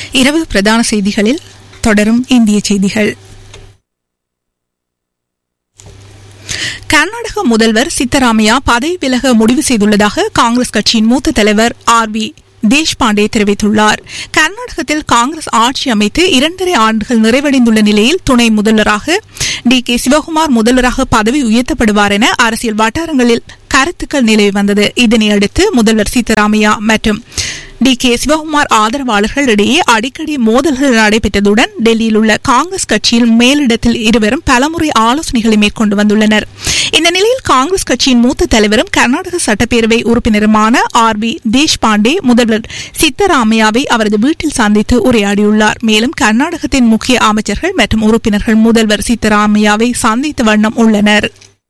இரவு பிரதான செய்திகளில் தொடரும் இந்திய செய்திகள் கர்நாடக முதல்வர் சித்தராமையா பதவி விலக முடிவு செய்துள்ளதாக காங்கிரஸ் கட்சியின் மூத்த தலைவர் ஆர் வி தேஷ்பாண்டே தெரிவித்துள்ளார் கர்நாடகத்தில் காங்கிரஸ் ஆட்சி அமைத்து இரண்டரை ஆண்டுகள் நிறைவடைந்துள்ள நிலையில் துணை முதல்வராக டி கே சிவகுமார் முதல்வராக பதவி உயர்த்தப்படுவார் என அரசியல் வட்டாரங்களில் கருத்துக்கள் நிலவி வந்தது இதனையடுத்து முதல்வர் சித்தராமையா மற்றும் டி கே சிவகுமார் ஆதரவாளர்கள் இடையே அடிக்கடி மோதல்கள் நடைபெற்றதுடன் டெல்லியில் உள்ள காங்கிரஸ் கட்சியில் மேலிடத்தில் இருவரும் பலமுறை ஆலோசனைகளை மேற்கொண்டு வந்துள்ளனர் இந்த நிலையில் காங்கிரஸ் கட்சியின் மூத்த தலைவரும் கர்நாடக சட்டப்பேரவை உறுப்பினருமான ஆர் பி தேஷ்பாண்டே முதல்வர் சித்தராமையாவை அவரது வீட்டில் சந்தித்து உரையாடியுள்ளார் மேலும் கர்நாடகத்தின் முக்கிய அமைச்சர்கள் மற்றும் உறுப்பினர்கள் முதல்வர் சித்தராமையாவை சந்தித்த வண்ணம் உள்ளனர்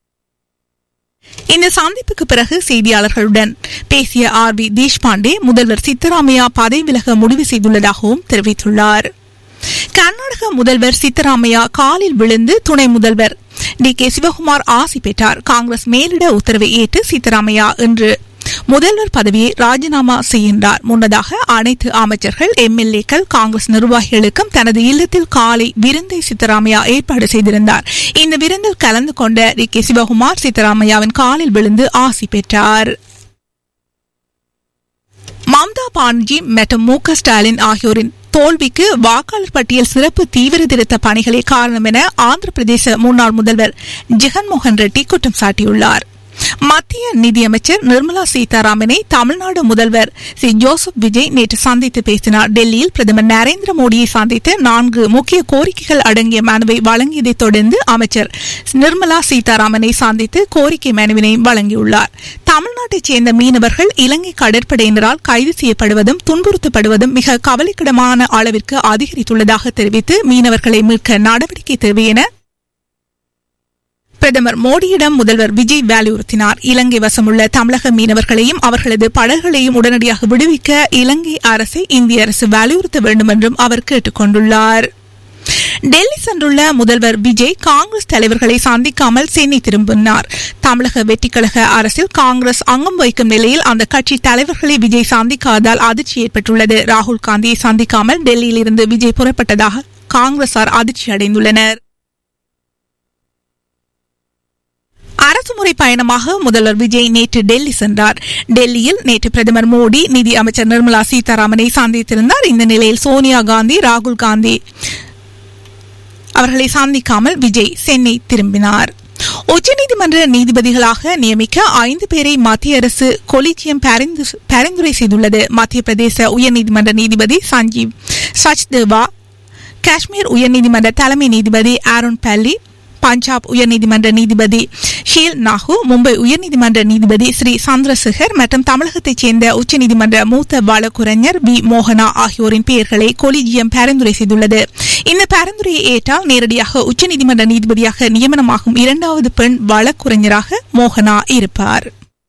இந்த சந்திப்புக்கு பிறகு செய்தியாளர்களுடன் பேசிய ஆர் வி தேஷ்பாண்டே முதல்வர் சித்தராமையா பதவி விலக முடிவு செய்துள்ளதாகவும் தெரிவித்துள்ளார் கர்நாடக முதல்வர் சித்தராமையா காலில் விழுந்து துணை முதல்வர் டி கே சிவகுமார் ஆசி பெற்றார் காங்கிரஸ் மேலிட உத்தரவை ஏற்று சித்தராமையா இன்று முதல்வர் பதவியை ராஜினாமா செய்கின்றார் முன்னதாக அனைத்து அமைச்சர்கள் எம்எல்ஏக்கள் காங்கிரஸ் நிர்வாகிகளுக்கும் தனது இல்லத்தில் காலை விருந்தை சித்தராமையா ஏற்பாடு செய்திருந்தார் இந்த விருந்தில் கலந்து கொண்ட டி கே சிவகுமார் சித்தராமையாவின் காலில் விழுந்து ஆசி பெற்றார் மம்தா பானர்ஜி மற்றும் மு க ஸ்டாலின் ஆகியோரின் தோல்விக்கு வாக்காளர் பட்டியல் சிறப்பு தீவிர திருத்த பணிகளே காரணம் என ஆந்திர பிரதேச முன்னாள் முதல்வர் ஜெகன்மோகன் ரெட்டி குற்றம் சாட்டியுள்ளார் மத்திய நிதியமைச்சர் நிர்மலா சீதாராமனை தமிழ்நாடு முதல்வர் சி ஜோசப் விஜய் நேற்று சந்தித்து பேசினார் டெல்லியில் பிரதமர் நரேந்திர மோடியை சந்தித்து நான்கு முக்கிய கோரிக்கைகள் அடங்கிய மனுவை வழங்கியதைத் தொடர்ந்து அமைச்சர் நிர்மலா சீதாராமனை சந்தித்து கோரிக்கை மனுவினை வழங்கியுள்ளார் தமிழ்நாட்டைச் சேர்ந்த மீனவர்கள் இலங்கை கடற்படையினரால் கைது செய்யப்படுவதும் துன்புறுத்தப்படுவதும் மிக கவலைக்கிடமான அளவிற்கு அதிகரித்துள்ளதாக தெரிவித்து மீனவர்களை மீட்க நடவடிக்கை தேவை என பிரதமர் மோடியிடம் முதல்வர் விஜய் வலியுறுத்தினார் இலங்கை வசமுள்ள தமிழக மீனவர்களையும் அவர்களது படகுகளையும் உடனடியாக விடுவிக்க இலங்கை அரசை இந்திய அரசு வலியுறுத்த வேண்டும் என்றும் அவர் கேட்டுக் கொண்டுள்ளார் டெல்லி சென்றுள்ள முதல்வர் விஜய் காங்கிரஸ் தலைவர்களை சந்திக்காமல் சென்னை திரும்பினார் தமிழக வெற்றிக்கழக அரசில் காங்கிரஸ் அங்கம் வகிக்கும் நிலையில் அந்த கட்சி தலைவர்களை விஜய் சந்திக்காததால் அதிர்ச்சி ஏற்பட்டுள்ளது ராகுல் காந்தியை சந்திக்காமல் டெல்லியில் இருந்து விஜய் புறப்பட்டதாக காங்கிரசார் அதிர்ச்சி அடைந்துள்ளனர் அரசுமுறை பயணமாக முதல்வர் விஜய் நேற்று டெல்லி சென்றார் டெல்லியில் நேற்று பிரதமர் மோடி நிதி அமைச்சர் நிர்மலா சீதாராமனை சந்தித்திருந்தார் இந்த நிலையில் சோனியா காந்தி ராகுல் காந்தி அவர்களை சந்திக்காமல் விஜய் சென்னை திரும்பினார் உச்சநீதிமன்ற நீதிபதிகளாக நியமிக்க ஐந்து பேரை மத்திய அரசு கொலிஜியம் பரிந்துரை செய்துள்ளது மத்திய பிரதேச உயர்நீதிமன்ற நீதிபதி சஞ்சீவ் சச்தேவா காஷ்மீர் உயர்நீதிமன்ற தலைமை நீதிபதி ஆரோன் பல்லி பஞ்சாப் உயர்நீதிமன்ற நீதிபதி ஷீல் நாகு மும்பை உயர்நீதிமன்ற நீதிபதி ஸ்ரீ சந்திரசேகர் மற்றும் தமிழகத்தைச் சேர்ந்த உச்சநீதிமன்ற மூத்த வழக்குரைஞர் வி மோகனா ஆகியோரின் பெயர்களை கொலிஜியம் பரிந்துரை செய்துள்ளது இந்த பரிந்துரையை ஏற்றால் நேரடியாக உச்சநீதிமன்ற நீதிபதியாக நியமனமாகும் இரண்டாவது பெண் வழக்குரைஞராக மோகனா இருப்பார்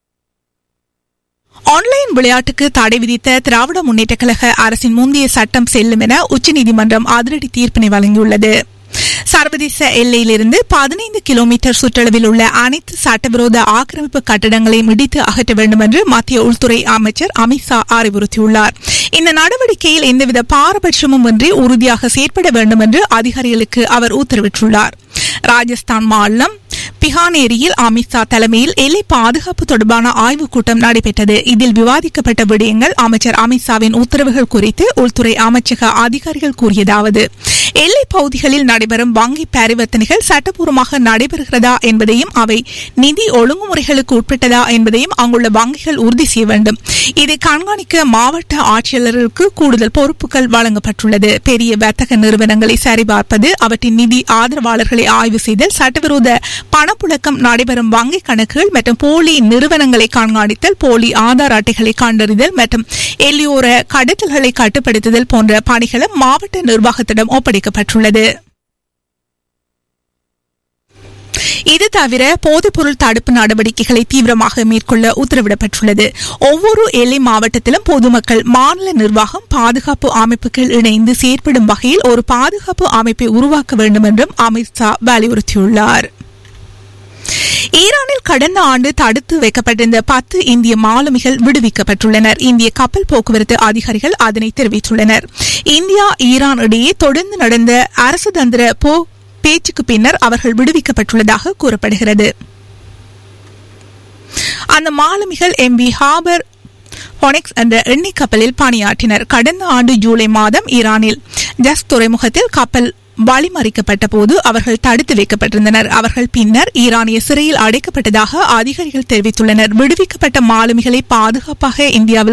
ஆன்லைன் விளையாட்டுக்கு தடை விதித்த திராவிட முன்னேற்ற கழக அரசின் முந்தைய சட்டம் செல்லும் என உச்சநீதிமன்றம் அதிரடி தீர்ப்பினை வழங்கியுள்ளது சர்வதேச எல்லையிலிருந்து பதினைந்து கிலோமீட்டர் சுற்றளவில் உள்ள அனைத்து சட்டவிரோத ஆக்கிரமிப்பு கட்டடங்களையும் இடித்து அகற்ற வேண்டும் என்று மத்திய உள்துறை அமைச்சர் அமித்ஷா அறிவுறுத்தியுள்ளார் இந்த நடவடிக்கையில் எந்தவித பாரபட்சமும் இன்றி உறுதியாக செயற்பட வேண்டும் என்று அதிகாரிகளுக்கு அவர் உத்தரவிட்டுள்ளார் ராஜஸ்தான் மாநிலம் பிகானேரியில் அமித்ஷா தலைமையில் எல்லை பாதுகாப்பு தொடர்பான ஆய்வுக் கூட்டம் நடைபெற்றது இதில் விவாதிக்கப்பட்ட விடயங்கள் அமைச்சர் அமித்ஷாவின் உத்தரவுகள் குறித்து உள்துறை அமைச்சக அதிகாரிகள் கூறியதாவது எல்லை பகுதிகளில் நடைபெறும் வங்கி பரிவர்த்தனைகள் சட்டப்பூர்வமாக நடைபெறுகிறதா என்பதையும் அவை நிதி ஒழுங்குமுறைகளுக்கு உட்பட்டதா என்பதையும் அங்குள்ள வங்கிகள் உறுதி செய்ய வேண்டும் இதை கண்காணிக்க மாவட்ட ஆட்சியாளர்களுக்கு கூடுதல் பொறுப்புகள் வழங்கப்பட்டுள்ளது பெரிய வர்த்தக நிறுவனங்களை சரிபார்ப்பது அவற்றின் நிதி ஆதரவாளர்களை ஆய்வு செய்தல் சட்டவிரோத பணப்புழக்கம் நடைபெறும் வங்கிக் கணக்குகள் மற்றும் போலி நிறுவனங்களை கண்காணித்தல் போலி ஆதார் அட்டைகளை கண்டறிதல் மற்றும் எல்லையோர கடத்தல்களை கட்டுப்படுத்துதல் போன்ற பணிகளும் மாவட்ட நிர்வாகத்திடம் ஒப்படைக்கப்பட்டுள்ளது இது தவிர போதைப்பொருள் தடுப்பு நடவடிக்கைகளை தீவிரமாக மேற்கொள்ள உத்தரவிடப்பட்டுள்ளது ஒவ்வொரு எல்லை மாவட்டத்திலும் பொதுமக்கள் மாநில நிர்வாகம் பாதுகாப்பு அமைப்புகள் இணைந்து செயற்படும் வகையில் ஒரு பாதுகாப்பு அமைப்பை உருவாக்க வேண்டும் என்றும் அமித்ஷா வலியுறுத்தியுள்ளார் ஈரானில் கடந்த ஆண்டு தடுத்து வைக்கப்பட்டிருந்த பத்து இந்திய மாலுமிகள் விடுவிக்கப்பட்டுள்ளனர் இந்திய கப்பல் போக்குவரத்து அதிகாரிகள் அதனை தெரிவித்துள்ளனர் இந்தியா ஈரான் இடையே தொடர்ந்து நடந்த அரசு தந்திர போ பேச்சுக்கு பின்னர் அவர்கள் விடுவிக்கப்பட்டுள்ளதாக கூறப்படுகிறது அந்த மாலுமிகள் எம் வி ஹாபர் ஹொனெக்ஸ் என்ற எண்ணெய் கப்பலில் பணியாற்றினர் கடந்த ஆண்டு ஜூலை மாதம் ஈரானில் ஜஸ் துறைமுகத்தில் கப்பல் வழிமறிக்கப்பட்ட போது அவர்கள் தடுத்து வைக்கப்பட்டிருந்தனர் அவர்கள் பின்னர் ஈரானிய சிறையில் அடைக்கப்பட்டதாக அதிகாரிகள் தெரிவித்துள்ளனர் விடுவிக்கப்பட்ட மாலுமிகளை பாதுகாப்பாக இந்தியாவில்